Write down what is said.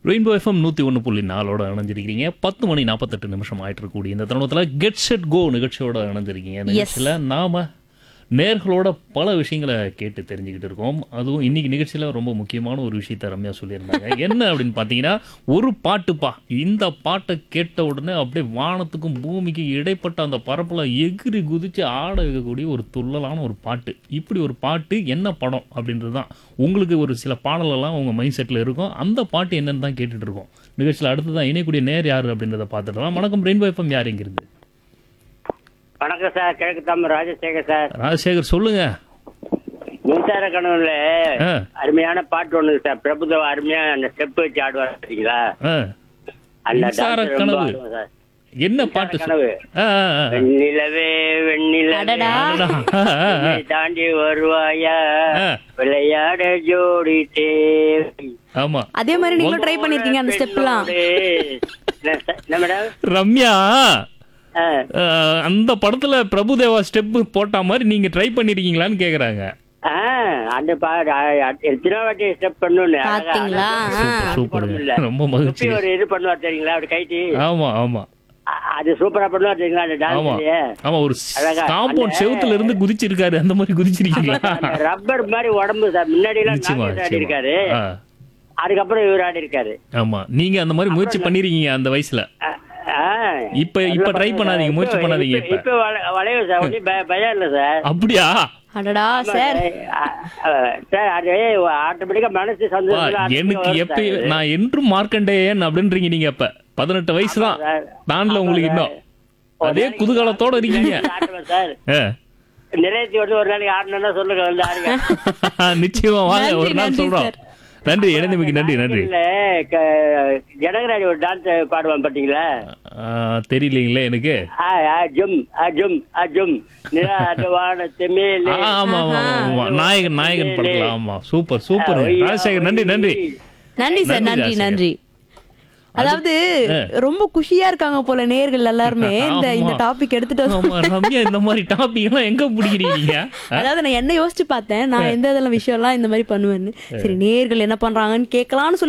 Rainbow FM நூற்றி ஒன்று புள்ளி நாலோட இணைஞ்சிருக்கீங்க பத்து மணி நாற்பத்தெட்டு நிமிஷம் ஆயிட்டு இருக்கக்கூடிய இந்த தருணத்தில் கெட் செட் கோ நிகழ்ச்சியோட இணைஞ்சிருக்கீங்க இந்த நிகழ்ச்சியில் நாம நேர்களோட பல விஷயங்களை கேட்டு தெரிஞ்சுக்கிட்டு இருக்கோம் அதுவும் இன்னைக்கு நிகழ்ச்சியில் ரொம்ப முக்கியமான ஒரு விஷயத்த ரம்யா சொல்லியிருந்தாங்க என்ன அப்படின்னு பார்த்தீங்கன்னா ஒரு பாட்டுப்பா இந்த பாட்டை கேட்ட உடனே அப்படியே வானத்துக்கும் பூமிக்கும் இடைப்பட்ட அந்த பரப்பில் எகிரி குதிச்சு ஆட வைக்கக்கூடிய ஒரு துள்ளலான ஒரு பாட்டு இப்படி ஒரு பாட்டு என்ன படம் அப்படின்றது தான் உங்களுக்கு ஒரு சில பாடலெல்லாம் உங்கள் மைண்ட் செட்டில் இருக்கும் அந்த பாட்டு என்னன்னு தான் கேட்டுட்டு இருக்கோம் நிகழ்ச்சியில் அடுத்து தான் இணையக்கூடிய நேர் யார் அப்படின்றத பார்த்துடலாம் வணக்கம் ரெயின்போ எஃப்எம் யார் இங்கிருந்து வணக்கம் சார் கிழக்கு தாம ராஜசேகர் சார் ராஜசேகர் சொல்லுங்க மின்சார கனவுல ஆ அருமையான பாட்டு ஒண்ணு சார் பிரபுதேவா அருமையா அந்த ஸ்டெப் வச்சு ஆடுவார் சரிங்களா ஆ அந்த மின்சார dance ரொம்ப கனவு. ஆடுவேன் சார். என்ன பாட்டு சொல்- கனவு ஆ, ஆ, ஆ. வெண்ணிலவே வெண்ணிலவே அடடா. அடடா. ஆ, ஆ, ஆ. என்னை தாண்டி வருவாயா ஆ. விளையாட ஜோடி தேவை ஆமா அதே மாதிரி நீங்களும் ட்ரை பண்ணிருக்கீங்க அந்த ஸ்டெப்லாம் என்ன சார்? என்ன மேடம் ரம்யா ஆ. ஆ, அந்த படத்துல பிரபுதேவா ஸ்டெப் போட்ட மாதிரி நீங்க ட்ரை பண்ணிருக்கீங்களான்னு கேக்குறாங்க ஆ, அந்த பா அ- எத்தனை வாட்டி ஸ்டெப் பண்ணணும் பாத்தீங்களா? சூப்பருங்க ரொம்ப மகிழ்ச்சி ஒரு இது பண்ணுவார் தெரியுங்களா அப்படி கைட்டி ஆமா ஆமா அ- அது சூப்பரா பண்ணுவார் தெரியுங்களா அந்த ஆமா டான்ஸ்லயே ஆமா ஒரு அழகா. காம்பவுண்ட் அந்த- செவுத்துல இருந்து குதிச்சிருக்காரு அந்த மாதிரி குதிச்சிருக்கீங்களா ரப்பர் மாதிரி உடம்பு சார் முன்னாடி எல்லாம் நிச்சயமா நாகேஷ் ஆடி இருக்காரு நிச்சயமா. ஆ, அதுக்கப்புறம் இவர் ஆடி இருக்காரு ஆமா நீங்க அந்த மாதிரி முயற்சி பண்ணிருக்கீங்க அந்த வயசுல அ- ஆ. இப்ப இப்ப ட்ரை பண்ணாதீங்க முயற்சி இப்ப- பண்ணாதீங்க இப்ப- இப்ப இப்ப வள- வளையும் சார் ஒன்றும் பயம் இல்ல சார் அப்படியா அடடா சார் அ- அ- சார் அது ஆட்டோமேட்டிக்கா மனசு வா, சந்தோஷம் எனக்கு எப்ப நான் என்றும் மார்க்கண்டேயன் அப்படின்றீங்க நீங்க அப்ப பதினெட்டு வயசு தான் சார். தாண்டல உங்களுக்கு இன்னும் அதே குதூகலத்தோட இருக்கீங்க சார் ஆ. நிறைவேற்றி வந்து ஒரு நாளைக்கு ஆடணும்னா சொல்லுங்க வந்து ஆடுங்க நிச்சயமா வாங்க நன்றி, ஒரு நாள் நன்றி சொல்றோம் சார். நன்றி இணைந்தமைக்கு நன்றி நன்றி இல்ல க- ஜனகராஜ் ஒரு டான்ஸ் பாடுவான் பாத்தீங்களா ஆ, தெரியலீங்களே எனக்கு ஆ, ஆ, ஜும் ஆ, ஜும் ஆ, ஜும் நிலாத வானத்து மேலே ஆ, ஆமா ஆமா ஆமா, ஆமா நாயகன் நாயகன் படத்துல ஆமா சூப்பர் சூப்பர் ஐயா, ராஜசேகர் நன்றி நன்றி நன்றி சார் நன்றி, நன்றி ராஜசேகர். நன்றி அதாவது ரொம்ப குஷியா இருக்காங்க போல நேர்கள் எல்லாருமே இந்த இந்த ஆமா. டாபிக் எடுத்துட்டு வந்து ஆமா ரம்யா இந்த மாதிரி டாபிக் எல்லாம் எங்க பிடிக்கிறீங்க அதாவது நான் என்ன யோசிச்சு பார்த்தேன் நான் எந்த இதெல்லாம் விஷயம்லாம் இந்த மாதிரி பண்ணுவேன்னு சரி நேர்கள் என்ன பண்றாங்கன்னு கேட்கலாம்னு சொல்லி